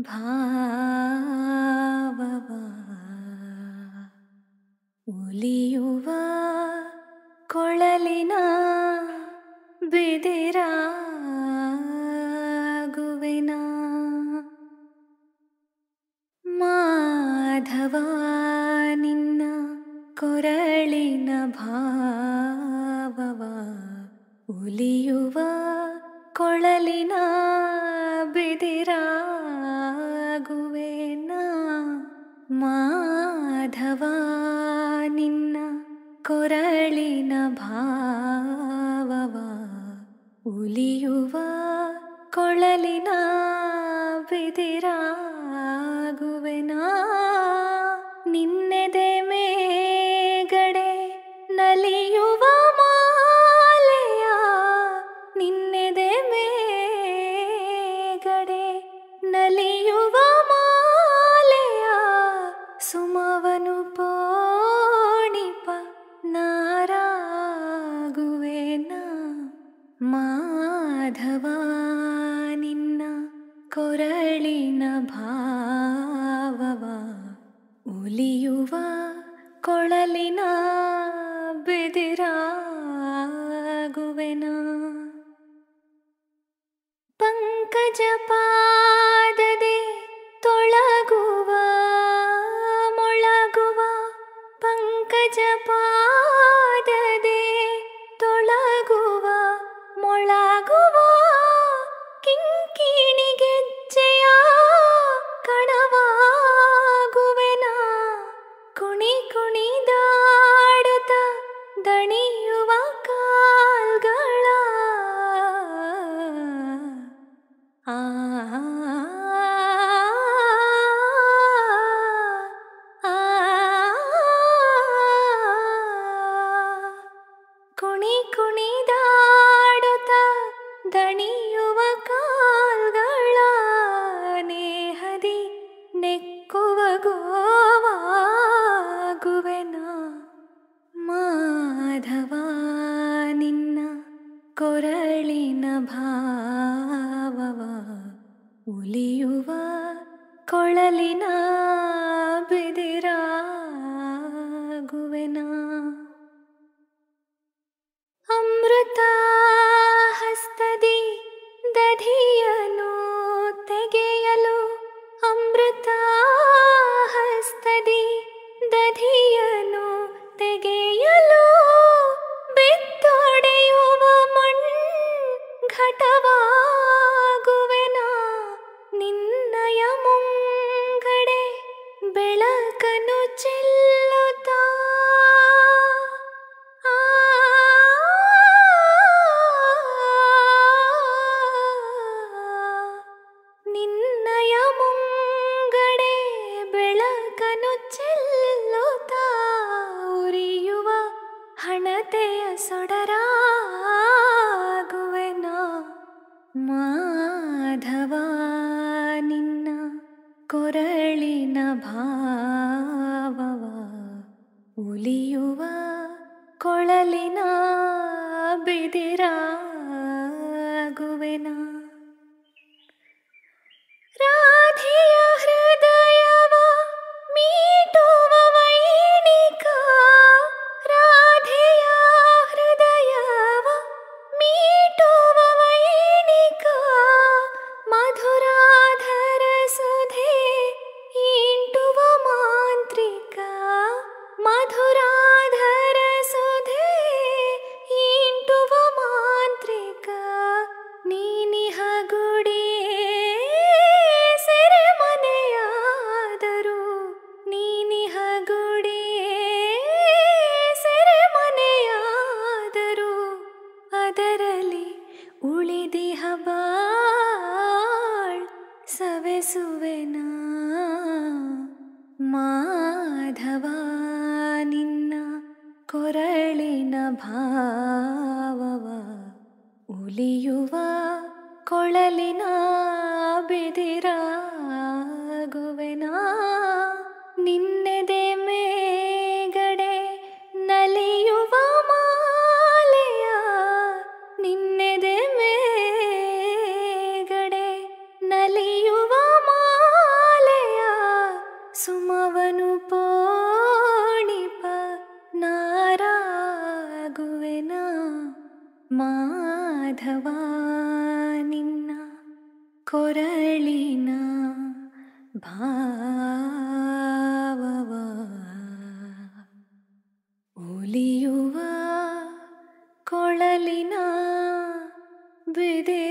ಭಾವವ ಉಲಿಯುವ ಕೊಳಲಿನ ಬಿದಿರಾಗುವೆನ ಮಾಧವ ನಿನ್ನ ಕೊರಳಿನ ಭಾವವ ಉಲಿಯುವ ಕೊಳಲಿನ ಬಿದಿರಾಗುವೆನ ಮಾಧವ ನಿನ್ನ ಕೊರಳಿನ ಭಾವವ ಉಲಿಯುವ ಕೊಳಲಿನ ಬಿದಿರಾಗುವೆನ ನಿನ್ನೆದೆ ಮೇಗಡೆ ನಲಿಯುವ ಮಾಲೆಯ ನಿನ್ನೆದೆ ಮೇಗಡೆ ನಲಿಯುವ ಮಾಲೆಯ ಸುಮವನು ಪೋಣಿಪ ನಾರಾಗುವೆನ ಮಾಧವ ನಿನ್ನ ಕೊರಳಿನ ಭಾವವ ಉಲಿಯುವ ಕೊಳಲಿನ ಬಿದಿರಾಗುವೆನ ಪಂಕಜ ಪಾದದೆ ತೊಳಗುವ ಮೊಳಗುವ ಪಂಕಜ ಪಾದದೆ ತೊಳಗುವ ಮೊಳಗುವ ಕಿಂಕಿಣಿ ಗೆಜ್ಜೆಯ ಕಣವಾಗುವೆನ ಕುಣಿ ಕುಣಿದಾಡುತ್ತ ದಣಿಯುವ ಕಾಲ್ಗಳ ಆ ಆ ಕುಣಿ ಕುಣಿದಾಡುತ್ತ ದಣಿಯುವ ಕಾಲ್ಗಳ ನೇಹದಿ ನೆಕ್ಕುವ ಗೋವಾಗುವೆನ ಮಾಧವ ನಿನ್ನ ಕೊರಳಿನ ಭಾವವ ಉಲಿಯುವ ಕೊಳಲಿನ ಬಿದಿರಾಗುವೆನ ಅಮೃತ ಹಸ್ತದಿ ದಧಿಯನು ತೆಗೆಯಲು ಅಮೃತ ಹಸ್ತದಿ ದಧಿಯನು ತೆಗೆಯಲು ಬಿತ್ತೊಡೆಯುವ ಮಣ್ ಘಟವಾಗುವೆನ ನಿನ್ನಯ ಮುಂಗಡೆ ಬೆಳಕನು ಚೆಲ್ಲುತ್ತಾ ಆ ನಿನ್ನಯ ಮುಂಗಡೆ ಬೆಳಕನು ಚೆಲ್ಲುತ್ತಾ ಉರಿಯುವ ಹಣತೆಯ ಸೊಡರಾಗುವೆನ ಮಾಧವ ನಿನ್ನ ಕೊರಳಿನ ಭಾವವ ಉಲಿಯುವ ಕೊಳಲಿನ ಬಿದಿರಾಗುವೆನ ರಾಧೆಯ ಹೃದಯವ ಮೀಟುವ ವೈಣಿಕ ರಾಧೆಯ ಹೃದಯವ ಮೀಟುವ ವೈಣಿಕ ಮಧುರಾಧರ ಸುಧೆ ಇಂಟುವ ಮಾಂತ್ರಿಕ ಮಧುರಾಧರ ಸುಧೆ ಇಂಟುವ ಮಾಂತ್ರಿಕ ನೀನಿಹ ಗುಡಿಯೇ ಸೆರೆಮನೆಯಾದರು ನೀನಿಹ ಗುಡಿಯೇ ಸೆರೆಮನೆಯಾದರು ಅದರಲ್ಲಿ ಉಳಿದಿಹ ಬಾಳ್ ಸವೆಸುವೆನ ಮಾಧವ ನಿನ್ನ ಕೊರಳಿನ ಭಾವವ ಉಲಿಯುವ ಕೊಳಲಿನ ಬಿದಿರಾಗುವೆನ ನಿನ್ನೆದೆ ಮೇಗಡೆ ನಲಿಯುವ ಮಾಲೆಯ ನಿನ್ನೆದೆ ಮೇಗಡೆ ನಲಿಯುವ ಮಾಲೆಯ ಕೊರಳಿನ ಭಾವವ ಉಲಿಯುವ ಕೊಳಲಿನ ಬಿದೆ